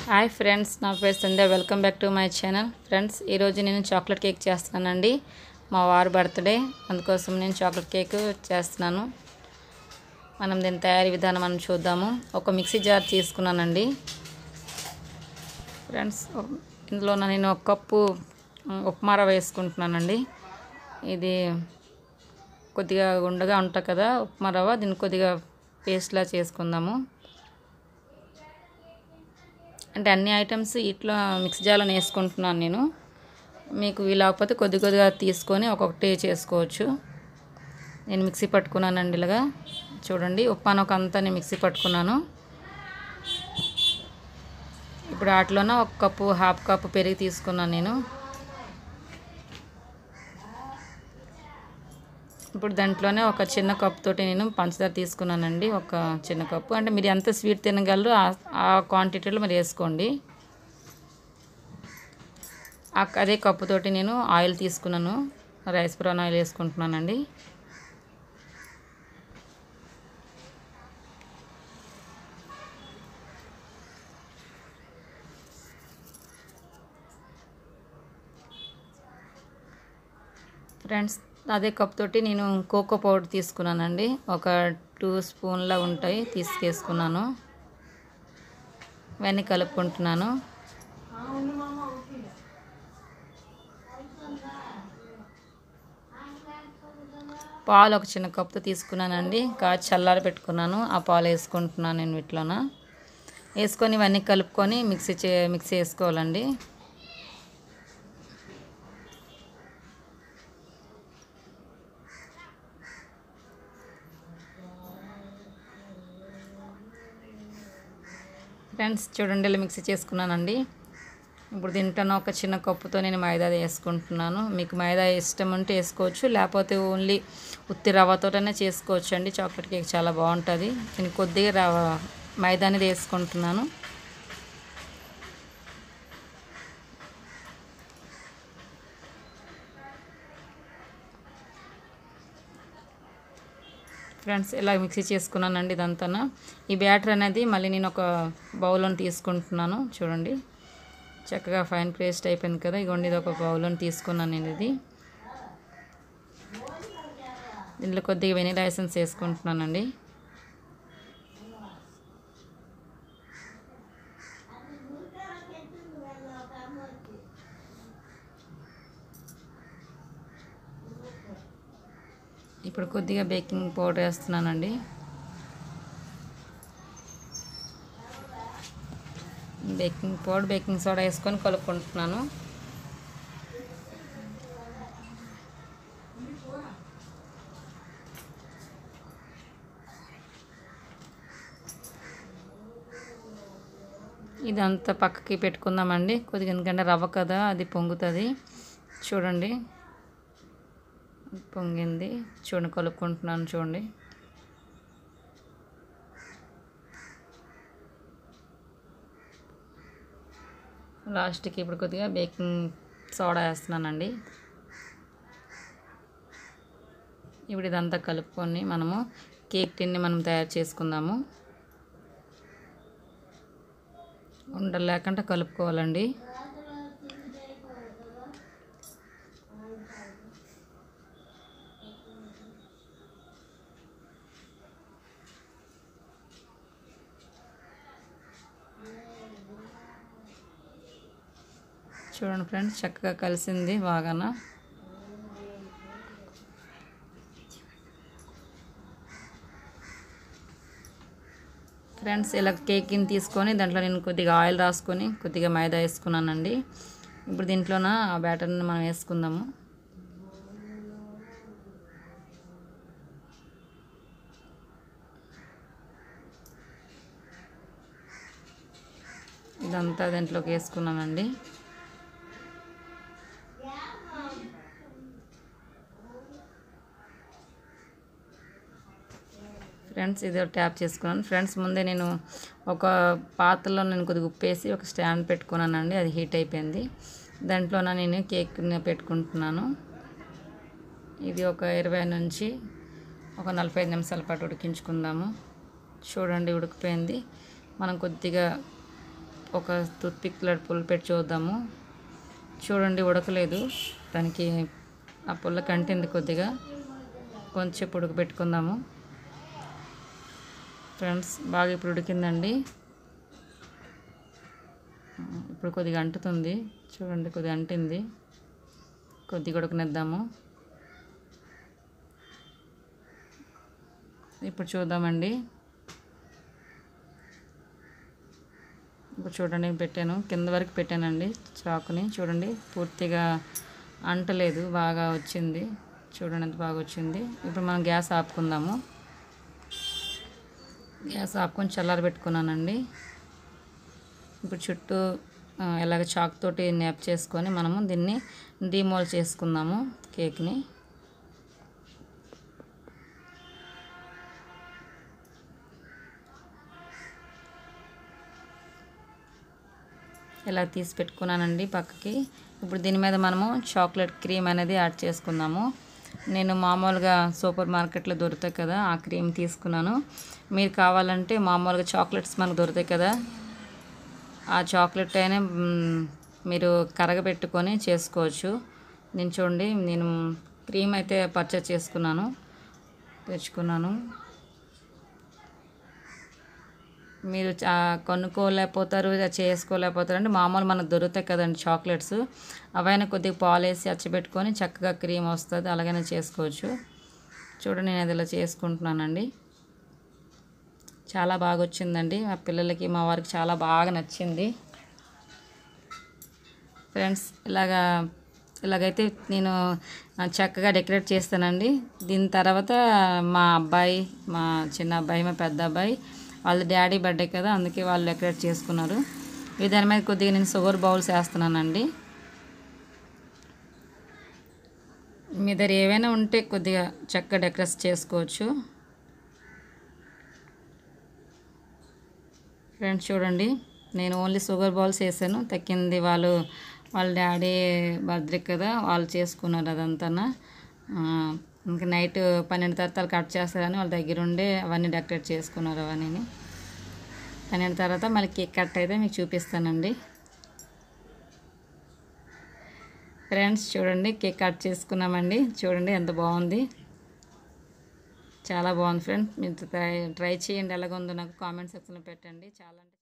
hi friends నా పేరు Sandhya welcome back to my channel friends ఈరోజు నేను చాక్లెట్ కేక్ చేస్తున్నానండి మా వారి బర్త్డే అందుకోసం నేను చాక్లెట్ కేక్ చేస్తున్నాను మనం దీని తయారీ విధానం మనం చూద్దాము ఒక మిక్సీ జార్ తీసుకున్నానండి ఫ్రెండ్స్ ఇందులో నేను ఒక కప్పు ఉమ్, ఉప్మా రవ్వ వేసుకుంటున్నానండి ఇది కొద్దిగా గుండగా ఉంటుంది కదా ఉప్మా రవ్వ దీన్ని కొద్దిగా పేస్ట్లా చేసుకుందాము అంటే అన్ని ఐటమ్స్ ఇట్లా మిక్స్ జార్లో వేసుకుంటున్నాను నేను మీకు వీలకపోతే కొద్ది కొద్దిగా తీసుకొని ఒక్కొక్కటి చేసుకోవచ్చు నేను మిక్సీ పట్టుకున్నానండి ఇలాగా చూడండి ఉప్పానొక అంతా నేను మిక్సీ పట్టుకున్నాను ఇప్పుడు వాటిలోన ఒక కప్పు హాఫ్ కప్పు పెరుగు తీసుకున్నాను నేను ఇప్పుడు దాంట్లోనే ఒక చిన్న కప్ తోటి నేను పంచదార తీసుకున్నానండి ఒక చిన్న కప్పు అంటే మీరు ఎంత స్వీట్ తినగలరో ఆ- ఆ క్వాంటిటీలో మీరు వేసుకోండి ఆ- అదే కప్పు తోటి నేను ఆయిల్ తీసుకున్నాను రైస్ బ్రౌన్ ఆయిల్ వేసుకుంటున్నానండి ఫ్రెండ్స్ అదే కప్ తోటి నేను కోకో పౌడర్ తీసుకున్నానండి ఒక టూ స్పూన్ల ఉంటాయి తీసుకేసుకున్నాను ఇవన్నీ కలుపుకుంటున్నాను పాలు ఒక చిన్న కప్తో తీసుకున్నానండి కాచి చల్లారి పెట్టుకున్నాను ఆ పాలు వేసుకుంటున్నాను నేను వీటిలోన వేసుకొని ఇవన్నీ కలుపుకొని మిక్సీ చే మిక్సీ వేసుకోవాలండి ఫ్రెండ్స్ చూడండి ఇలా మిక్సీ చేసుకున్నానండి ఇప్పుడు దీంట్లో ఒక చిన్న కప్పుతో నేను మైదా వేసుకుంటున్నాను మీకు మైదా ఇష్టం ఉంటే వేసుకోవచ్చు లేకపోతే ఓన్లీ ఉత్తి రవ్వతోటనే చేసుకోవచ్చు అండి చాక్లెట్ కేక్ చాలా బాగుంటుంది నేను కొద్దిగా రవ్వ మైదా అనేది వేసుకుంటున్నాను ఫ్రెండ్స్ ఇలా మిక్సీ చేసుకున్నానండి ఇదంతా ఈ బ్యాటర్ అనేది మళ్ళీ నేను ఒక బౌల్లో తీసుకుంటున్నాను చూడండి చక్కగా ఫైన్ పేస్ట్ అయిపోయింది కదా ఇగోండి ఇది ఒక బౌల్లో తీసుకున్నాను నేను ఇది దీంట్లో కొద్దిగా వెనీలా ఎసెన్స్ వేసుకుంటున్నానండి ఇప్పుడు కొద్దిగా బేకింగ్ పౌడర్ వేస్తున్నానండి బేకింగ్ పౌడర్ బేకింగ్ సోడా వేసుకొని కలుపుకుంటున్నాను ఇదంతా పక్కకి పెట్టుకుందామండి కొద్దిగా ఎందుకంటే రవ్వ కదా అది పొంగుతుంది చూడండి పొంగింది చూడండి కలుపుకుంటున్నాను చూడండి లాస్ట్కి ఇప్పుడు కొద్దిగా బేకింగ్ సోడా వేస్తున్నానండి ఇప్పుడు ఇదంతా కలుపుకొని మనము కేక్ టిన్ని మనం తయారు చేసుకుందాము ఉండలు లేకుండా కలుపుకోవాలండి చూడండి ఫ్రెండ్స్ చక్కగా కలిసింది బాగాన ఫ్రెండ్స్ ఇలా కేక్ని తీసుకొని దాంట్లో నేను కొద్దిగా ఆయిల్ రాసుకొని కొద్దిగా మైదా వేసుకున్నానండి ఇప్పుడు దీంట్లోన ఆ బ్యాటర్ని మనం వేసుకుందాము ఇదంతా దాంట్లోకి వేసుకున్నానండి ఫ్రెండ్స్ ఇది ట్యాప్ చేసుకున్నాను ఫ్రెండ్స్ ముందే నేను ఒక పాత్రలో నేను కొద్దిగా ఉప్పు వేసి ఒక స్టాండ్ పెట్టుకున్నానండి అది హీట్ అయిపోయింది దాంట్లోన నేను కేక్ పెట్టుకుంటున్నాను ఇది ఒక ఇరవై నుంచి ఒక నలభై ఐదు నిమిషాల పాటు ఉడికించుకుందాము చూడండి ఉడికిపోయింది మనం కొద్దిగా ఒక టూత్పిక్ పుల్ల పెట్టి చూద్దాము చూడండి ఉడకలేదు దానికి ఆ పుల్ల కంటింది కొద్దిగా కొంచెం ఉడకబెట్టుకుందాము ఫ్రెండ్స్ బాగా ఇప్పుడు ఉడికిందండి ఇప్పుడు కొద్దిగా అంటుతుంది చూడండి కొద్దిగా అంటింది కొద్దిగా ఉడకనిద్దాము ఇప్పుడు చూద్దామండి ఇప్పుడు చూడండి పెట్టాను కింద వరకు పెట్టానండి చాకుని చూడండి పూర్తిగా అంటలేదు బాగా వచ్చింది చూడండి ఎంత బాగా వచ్చింది ఇప్పుడు మనం గ్యాస్ ఆపుకుందాము గ్యాస్ ఆపుకొని చల్లారి పెట్టుకున్నానండి ఇప్పుడు చుట్టూ ఆ, ఇలాగ చాక్ తోటి నేప్ చేసుకొని మనము దీన్ని డీమోల్ చేసుకుందాము కేక్ని ఇలా తీసి పెట్టుకున్నానండి పక్కకి ఇప్పుడు దీని మీద మనము చాక్లెట్ క్రీమ్ అనేది యాడ్ చేసుకుందాము నేను మామూలుగా సూపర్ మార్కెట్లో దొరుకుతాయి కదా ఆ క్రీమ్ తీసుకున్నాను మీరు కావాలంటే మామూలుగా చాక్లెట్స్ మనకు దొరుకుతాయి కదా ఆ చాక్లెట్ అయినా మ్, మీరు కరగబెట్టుకొని చేసుకోవచ్చు నేను చూడండి నేను క్రీమ్ అయితే పర్చేస్ చేసుకున్నాను తెచ్చుకున్నాను మీరు చా- కొనుక్కోలేకపోతారు ఇలా చేసుకోలేకపోతారు అంటే మామూలు మనకు దొరుకుతాయి కదండి చాక్లెట్స్ అవైనా కొద్దిగా పాలు వేసి అచ్చబెట్టుకొని చక్కగా క్రీమ్ వస్తుంది అలాగనే చేసుకోవచ్చు చూడండి నేను అది ఇలా చేసుకుంటున్నానండి చాలా బాగా వచ్చిందండి మా పిల్లలకి మా వారికి చాలా బాగా నచ్చింది ఫ్రెండ్స్ ఇలాగా ఇలాగైతే నేను ఆ, చక్కగా డెకరేట్ చేస్తానండి దీని తర్వాత మా అబ్బాయి మా చిన్న అబ్బాయి మా పెద్ద అబ్బాయి వాళ్ళ డాడీ బర్త్డే కదా అందుకే వాళ్ళు డెకరేట్ చేసుకున్నారు ఈ దాని మీద కొద్దిగా నేను షుగర్ బౌల్స్ వేస్తున్నానండి మీ దగ్గర ఏవైనా ఉంటే కొద్దిగా చక్కగా డెకరేట్ చేసుకోవచ్చు ఫ్రెండ్స్ చూడండి నేను ఓన్లీ షుగర్ బౌల్స్ వేసాను తక్కింది వాళ్ళు వాళ్ళ డాడీ బర్త్డే కదా వాళ్ళు చేసుకున్నారు అదంతా ఇంకా నైట్ పన్నెండు తర్వాతలు కట్ చేస్తారని వాళ్ళ దగ్గర ఉండే అవన్నీ డెకరేట్ చేసుకున్నారు అవన్నీ పన్నెండు తర్వాత మళ్ళీ కేక్ కట్ అయితే మీకు చూపిస్తానండి ఫ్రెండ్స్ చూడండి కేక్ కట్ చేసుకున్నామండి చూడండి ఎంత బాగుంది చాలా బాగుంది ఫ్రెండ్స్ మీరు ట్రై ట్రై చేయండి ఎలాగ ఉందో నాకు కామెంట్ సెక్షన్లో పెట్టండి చాలా అంటే